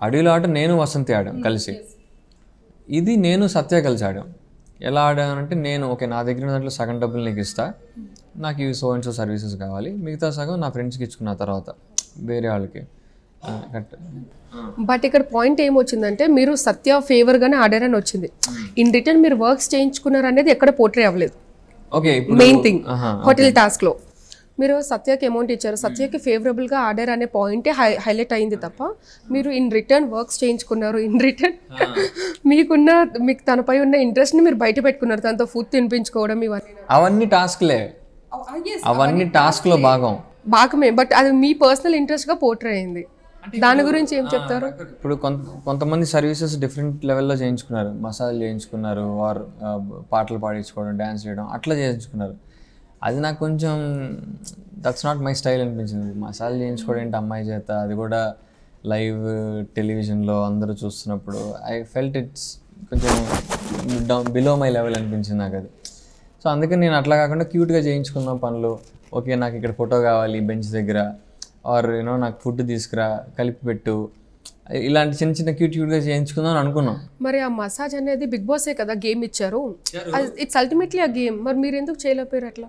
అడవిలో ఆట నేను వసంతి ఆడాం కలిసి ఇది నేను సత్య కలిసి ఆడాం ఎలా ఆడానంటే నేను ఓకే నా దగ్గర ఉన్న దాంట్లో సగం డబ్బులు నీకు ఇస్తా నాకు ఇవి సో అండ్ సో సర్వీసెస్ కావాలి మిగతా సగం నా ఫ్రెండ్స్కి ఇచ్చుకున్న తర్వాత వేరే వాళ్ళకి ఆ, కరెక్ట్ బట్ ఇక్కడ పాయింట్ ఏమొచ్చిందంటే మీరు సత్య ఫేవర్ గానే ఆడారని వచ్చింది ఇన్ రిటర్న్ మీరు వర్క్స్ చేయించుకున్నారు అనేది ఎక్కడ పోర్ట్రే అవ్వలేదు ఓకే ఇప్పుడు మెయిన్ థింగ్ ఆహా, హోటల్ టాస్క్ లో మీరు సత్యకి అమౌంట్ ఇచ్చారు సత్యకి ఫేవరబుల్ గా ఆడారు అనే పాయింటే హై హైలైట్ అయింది తప్ప మీరు ఇన్ రిటర్న్ వర్క్స్ చేయించుకున్నారు ఇన్ రిటర్న్ మీకున్న మీకు తనపై ఉన్న ఇంట్రెస్ట్ ని మీరు బయట పెట్టుకున్నారు తనతో ఫుడ్ తినిపించుకోవడం ఇవన్నీ అవన్నీ టాస్క్లే అవన్నీ టాస్క్లో భాగం బాగమే బట్ అది మీ పర్సనల్ ఇంట్రెస్ట్ గా పోర్ట్రే అయింది దాని గురించి ఏం చెప్తారు ఇప్పుడు కొంత కొంతమంది సర్వీసెస్ డిఫరెంట్ లెవెల్లో చేయించుకున్నారు మసాజ్ చేయించుకున్నారు ఆర్ పాటలు పాడించుకోవడం డ్యాన్స్ చేయడం అట్లా చేయించుకున్నారు అది నాకు కొంచెం దట్స్ నాట్ మై స్టైల్ అనిపించింది మసాజ్ చేయించుకోవడం ఏంటి అమ్మాయి చేత అది కూడా లైవ్ టెలివిజన్లో అందరూ చూస్తున్నప్పుడు ఐ ఫెల్ట్ ఇట్స్ కొంచెం డౌన్ బిలో మై లెవెల్ అనిపించింది నాకు అది సో అందుకని నేను అట్లా కాకుండా క్యూట్గా చేయించుకున్నాం పనులు ఓకే నాకు ఇక్కడ ఫోటో కావాలి బెంచ్ దగ్గర ఆర్ యూనో నాకు ఫుడ్ తీసుకురా కలిపి పెట్టు ఇలాంటి చిన్న చిన్న క్యూట్ క్యూట్గా చేయించుకుందాం అని అనుకున్నాం మరి ఆ మసాజ్ అనేది బిగ్ బాసే కదా గేమ్ ఇచ్చారు ఇట్స్ అల్టిమేట్లీ ఆ గేమ్ మరి మీరు ఎందుకు చేయలేకపోయారు అట్లా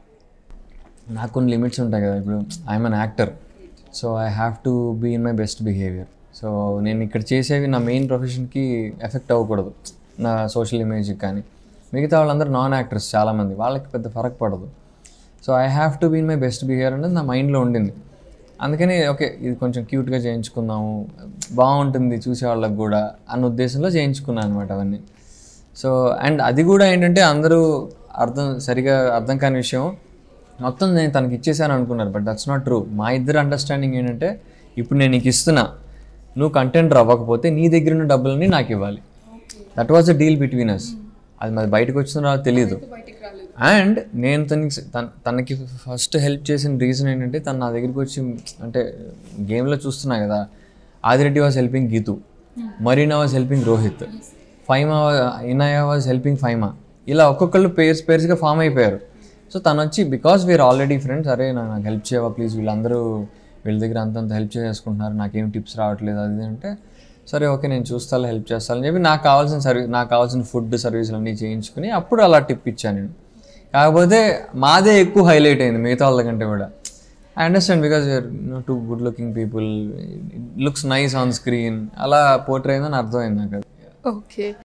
నాకు కొన్ని లిమిట్స్ ఉంటాయి కదా ఇప్పుడు I'm an actor so I have to be in my best behaviour so నేను ఇక్కడ చేసేవి నా మెయిన్ ప్రొఫెషన్కి ఎఫెక్ట్ అవ్వకూడదు నా సోషల్ ఇమేజ్కి కానీ మిగతా వాళ్ళందరూ నాన్ యాక్టర్స్ చాలామంది వాళ్ళకి పెద్ద ఫరక్ పడదు so I have to be in my best behaviour అనేది నా మైండ్లో ఉండింది అందుకని ఓకే ఇది కొంచెం క్యూట్గా చేయించుకుందాము బాగుంటుంది చూసే వాళ్ళకి కూడా అన్న ఉద్దేశంలో చేయించుకున్నాను అనమాట అవన్నీ సో అండ్ అది కూడా ఏంటంటే అందరూ అర్థం సరిగా అర్థం కాని విషయం మొత్తం నేను తనకి ఇచ్చేసాను అనుకున్నారు బట్ దట్స్ నాట్ ట్రూ మా ఇద్దరు అండర్స్టాండింగ్ ఏంటంటే ఇప్పుడు నేను నీకు ఇస్తున్నా నువ్వు కంటెంట్ అవ్వకపోతే నీ దగ్గర ఉన్న డబ్బులని నాకు ఇవ్వాలి that was a deal between us అది మరి బయటకు వచ్చిందో రాదో తెలియదు అండ్ నేను తనకి తన తనకి ఫస్ట్ హెల్ప్ చేసిన రీజన్ ఏంటంటే తను నా దగ్గరికి వచ్చి అంటే గేమ్లో చూస్తున్నా కదా Adi Reddy was helping Geetu Marina was helping Rohit Faima Inaya was helping Faima ఇలా ఒక్కొక్కళ్ళు పేర్స్ పేర్స్గా ఫామ్ అయిపోయారు సో తను వచ్చి బికాస్ వీఆర్ ఆల్రెడీ ఫ్రెండ్స్ అరే నా- నాకు హెల్ప్ చేయవా ప్లీజ్ వీళ్ళందరూ వీళ్ళ దగ్గర అంతంత హెల్ప్ చేసుకుంటున్నారు నాకేం టిప్స్ రావట్లేదు అది ఇది అంటే సరే ఓకే నేను చూస్తాను హెల్ప్ చేస్తానని చెప్పి నాకు కావాల్సిన సర్వీస్ నాకు కావాల్సిన ఫుడ్ సర్వీసులు అన్నీ చేయించుకుని అప్పుడు అలా టిప్ ఇచ్చాను నేను కాకపోతే మాదే ఎక్కువ హైలైట్ అయింది మిగతా వాళ్ళ కంటే కూడా I understand because you're no too good looking people looks nice on screen అలా పోర్ట్రే అయిందని అర్థమైంది నాకు అది ఓకే